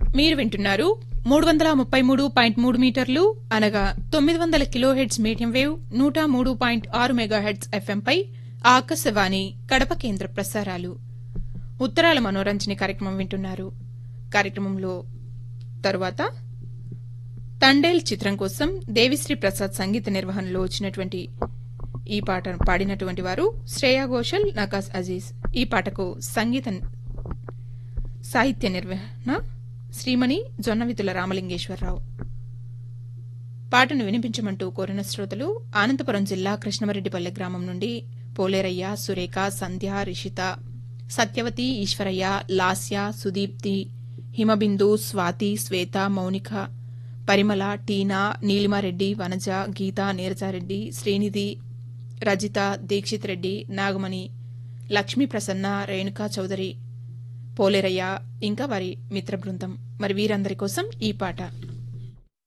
మీరు వింటున్నారు మూడు వందల ముప్పై మూడు పాయింట్ మూడు మీటర్లు అనగా తొమ్మిది వందల కిలోహెడ్స్ మీడియం వేవ్ నూట మూడు పాయింట్ ఆరు మెగాహెడ్స్ ఎఫ్ఎంపై ఆకాశవాణి కడప కేంద్ర ప్రసారాలు ఉత్తరాల మనోరంజని కార్యక్రమం వింటున్నారు కార్యక్రమంలో తరువాత తండేల్ చిత్రం కోసం దేవిశ్రీ ప్రసాద్ సంగీత నిర్వహణలో వచ్చినటువంటి ఈ పాట పాడినటువంటి వారు శ్రేయా ఘోషల్ నకాస్ అజీజ్ ఈ పాటకు సంగీత సాహిత్య నిర్వహణ శ్రీమణి జొన్నవితుల రామలింగేశ్వరరావు పాటను వినిపించమంటూ కోరిన శ్రోతలు అనంతపురం జిల్లా కృష్ణమరెడ్డిపల్లె గ్రామం నుండి పోలేరయ్య సురేఖ సంధ్య రిషిత సత్యవతి ఈశ్వరయ్య లాస్య సుదీప్తి హిమబిందు స్వాతి శ్వేత మౌనిక పరిమళ టీనా నీలిమారెడ్డి వనజ గీత నీరజారెడ్డి శ్రీనిధి రజిత దీక్షిత్ రెడ్డి నాగమణి లక్ష్మీ ప్రసన్న రేణుకా చౌదరి పోలేరయ్య ఇంకా వారి మిత్ర బృందం మరి వీరందరి కోసం ఈ పాట